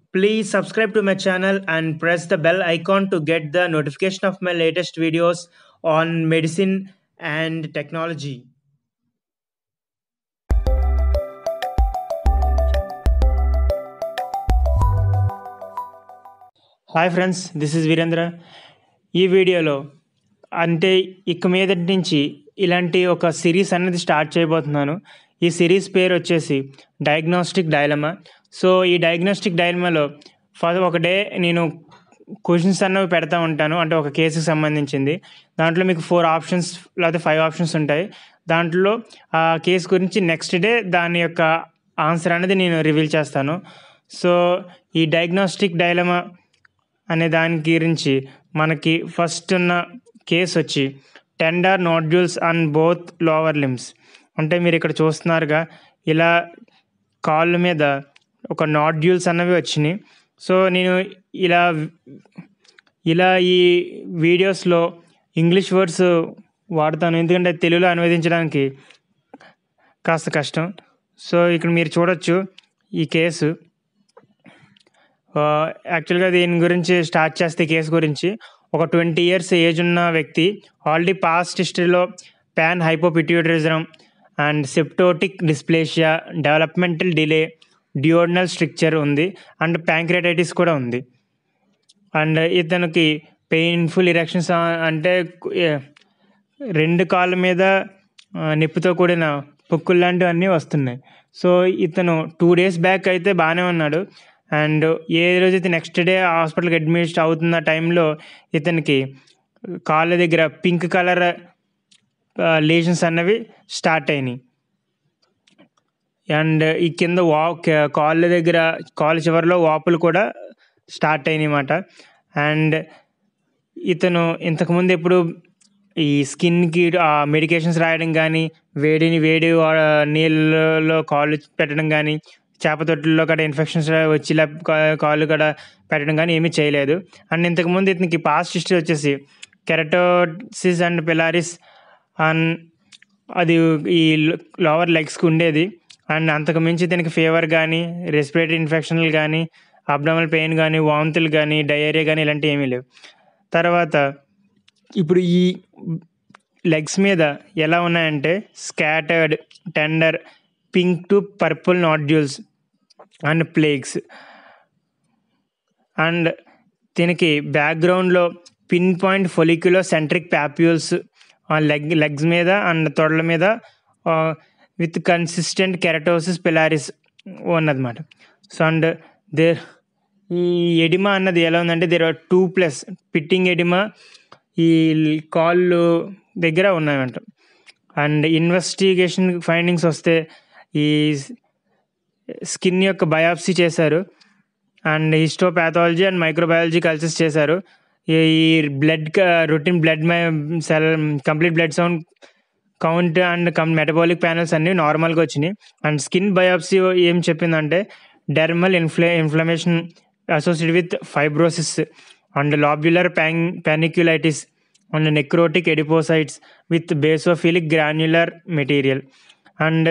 Please subscribe to my channel and press the bell icon to get the notification of my latest videos on medicine and technology. Hi friends this is Veerendra ఈ వీడియోలో అంటే ఇక మీదటి నుంచి ఇలాంటి ఒక series అనేది start చేయబోతున్నాను ఈ సిరీస్ పేరు వచ్చేసి డయాగ్నోస్టిక్ డైలమా సో ఈ డయాగ్నోస్టిక్ డైలమాలో ఫస్ట్ ఒక డే నేను క్వశ్చన్స్ అన్నవి పెడతా ఉంటాను అంటే ఒక కేసుకి సంబంధించింది దాంట్లో మీకు ఫోర్ ఆప్షన్స్ లేకపోతే ఫైవ్ ఆప్షన్స్ ఉంటాయి దాంట్లో ఆ కేసు గురించి నెక్స్ట్ డే దాని యొక్క ఆన్సర్ అనేది నేను రివీల్ చేస్తాను సో ఈ డయాగ్నోస్టిక్ డైలమా అనే దాని గురించి మనకి ఫస్ట్ ఉన్న కేసు వచ్చి tender nodules on both lower limbs అంటే మీరు ఇక్కడ చూస్తున్నారుగా ఇలా కాళ్ళ మీద ఒక నాడ్యూల్స్ అన్నవి వచ్చినాయి సో నేను ఇలా ఇలా ఈ వీడియోస్లో ఇంగ్లీష్ వర్డ్స్ వాడతాను ఎందుకంటే తెలుగులో అనువదించడానికి కాస్త కష్టం సో ఇక్కడ మీరు చూడొచ్చు ఈ కేసు యాక్చువల్గా దీని గురించి స్టార్ట్ చేస్తే కేసు గురించి ఒక ట్వంటీ ఇయర్స్ ఏజ్ ఉన్న వ్యక్తి ఆల్రెడీ పాస్ట్ హిస్టరీలో pan hypopituitarism and septo optic dysplasia developmental delay duodenal stricture ఉంది అండ్ ప్యాంక్రటైటిస్ కూడా ఉంది అండ్ ఇతనికి పెయిన్ఫుల్ ఇరెక్షన్స్ అంటే రెండు కాళ్ళ మీద నొప్పితో కూడిన పొక్కులు లాంటివన్నీ వస్తున్నాయి సో ఇతను టూ డేస్ బ్యాక్ అయితే బాగానే ఉన్నాడు అండ్ ఏ రోజైతే నెక్స్ట్ డే హాస్పిటల్కి అడ్మిట్ అవుతున్న టైంలో ఇతనికి కాళ్ళ దగ్గర పింక్ కలర్ లేషన్స్ అన్నవి స్టార్ట్ అయినాయి అండ్ ఈ కింద వా కాళ్ళ దగ్గర కాళ్ళ చివరిలో వాపులు కూడా స్టార్ట్ అయినాయి అన్నమాట అండ్ ఇతను ఇంతకుముందు ఎప్పుడు ఈ స్కిన్కి మెడికేషన్స్ రాయడం కానీ వేడిని వేడి నీళ్ళలో కాళ్ళు పెట్టడం కానీ చేప తొట్టుల్లో కూడా ఇన్ఫెక్షన్స్ వచ్చి కాళ్ళు కూడా పెట్టడం కానీ ఏమీ చేయలేదు అండ్ ఇంతకుముందు ఇతనికి పాస్ట్ హిస్టరీ వచ్చేసి కెరటోసిస్ అండ్ పిలారిస్ అండ్ అది ఈ లోవర్ లెగ్స్కి ఉండేది అండ్ అంతకు మించి దీనికి ఫీవర్ కానీ రెస్పిరేటరీ ఇన్ఫెక్షన్లు కానీ అబ్డమల్ పెయిన్ కానీ వాంతులు కానీ డయేరియా కానీ ఇలాంటివి ఏమీ లేవు తర్వాత ఇప్పుడు ఈ లెగ్స్ మీద ఎలా ఉన్నాయంటే scattered tender pink to purple nodules and plaques and దీనికి బ్యాక్గ్రౌండ్లో pin point folliculocentric papules leg legs మీద అండ్ తొడల మీద విత్ కన్సిస్టెంట్ కెరటోసిస్ పిలారిస్ ఉన్నదన్నమాట సో అండ్ దేర్ ఈ ఎడిమా అన్నది ఎలా ఉందంటే there are two plus pitting oedema ఈ కాళ్ళు దగ్గర ఉన్నాయంట అండ్ ఇన్వెస్టిగేషన్ ఫైండింగ్స్ వస్తే ఈ స్కిన్ యొక్క బయాప్సీ చేశారు and histopathology and microbiology cultures చేశారు ఈ blood routine blood cell complete blood sound count and comp metabolic panels అన్నీ నార్మల్గా వచ్చినాయి అండ్ స్కిన్ బయాప్సీ ఏం చెప్పిందంటే dermal inflam inflammation associate with fibrosis and lobular pan panniculitis and necrotic adipocytes with basophilic granular material and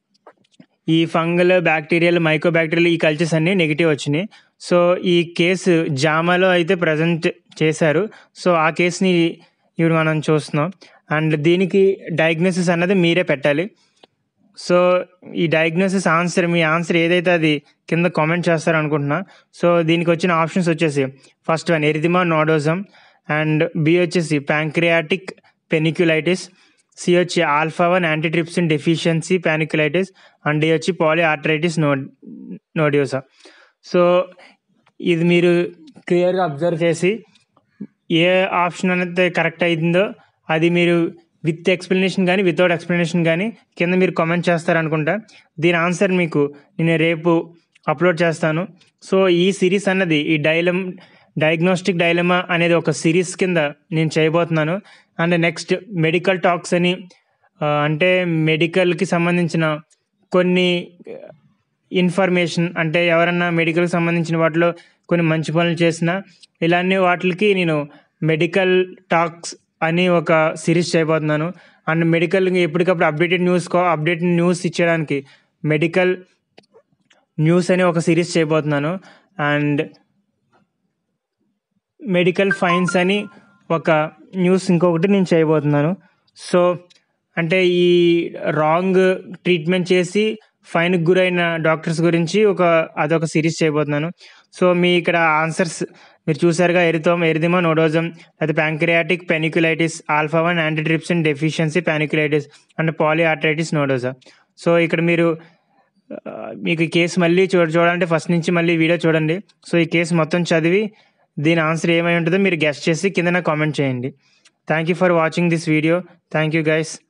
ఈ fungal bacterial mycobacterial ఈ cultures అన్నీ negative వచ్చినాయి so ఈ కేసు జామాలో అయితే ప్రజెంట్ చేశారు సో ఆ కేసుని ఇప్పుడు మనం చూస్తున్నాం అండ్ దీనికి డయాగ్నోసిస్ అన్నది మీరే పెట్టాలి సో ఈ డయాగ్నోసిస్ ఆన్సర్ మీ ఆన్సర్ ఏదైతే అది కింద కామెంట్ చేస్తారు అనుకుంటున్నా సో దీనికి వచ్చిన ఆప్షన్స్ వచ్చేసి first one erythema nodosum and B వచ్చేసి ప్యాంక్రియాటిక్ పెనిక్యులైటిస్ సి వచ్చి alpha one antitrypsin deficiency panniculitis and D వచ్చి పాలి ఆర్థరైటిస్ నో నోడియోసా సో ఇది మీరు క్లియర్గా అబ్జర్వ్ చేసి ఏ ఆప్షన్ అనేది కరెక్ట్ అయిందో అది మీరు విత్ ఎక్స్ప్లెనేషన్ కానీ వితౌట్ ఎక్స్ప్లెనేషన్ కానీ కింద మీరు కామెంట్ చేస్తారనుకుంటా దీని ఆన్సర్ మీకు నేను రేపు అప్లోడ్ చేస్తాను సో ఈ సిరీస్ అన్నది ఈ డైలమ్ డయాగ్నోస్టిక్ డైలమా అనేది ఒక సిరీస్ కింద నేను చేయబోతున్నాను అండ్ నెక్స్ట్ మెడికల్ టాక్స్ అని అంటే మెడికల్కి సంబంధించిన కొన్ని ఇన్ఫర్మేషన్ అంటే ఎవరన్నా మెడికల్కి సంబంధించిన వాటిలో కొన్ని మంచి పనులు చేసిన ఇలాంటి వాటికి నేను మెడికల్ టాక్స్ అని ఒక సిరీస్ చేయబోతున్నాను అండ్ మెడికల్ ఎప్పటికప్పుడు అప్డేటెడ్ న్యూస్ అప్డేటెడ్ న్యూస్ ఇచ్చడానికి మెడికల్ న్యూస్ అని ఒక సిరీస్ చేయబోతున్నాను అండ్ మెడికల్ ఫైన్స్ అని ఒక న్యూస్ ఇంకొకటి నేను చేయబోతున్నాను సో అంటే ఈ రాంగ్ ట్రీట్మెంట్ చేసి ఫైన్కి గురైన డాక్టర్స్ గురించి ఒక అదొక సిరీస్ చేయబోతున్నాను సో మీ ఇక్కడ ఆన్సర్స్ మీరు చూసారుగా ఎరిథోమ్ ఎరిథిమా నోడోజం అది pancreatic panniculitis alpha one antitrypsin deficiency panniculitis and polyarteritis nodosa so ఇక్కడ మీరు ఆ, మీకు ఈ కేసు మళ్ళీ చూ చూడాలంటే ఫస్ట్ నుంచి మళ్ళీ వీడియో చూడండి సో ఈ కేసు మొత్తం చదివి దీని ఆన్సర్ ఏమై ఉంటుందో మీరు గెస్ట్ చేసి కింద కామెంట్ చేయండి thank you for watching this video thank you guys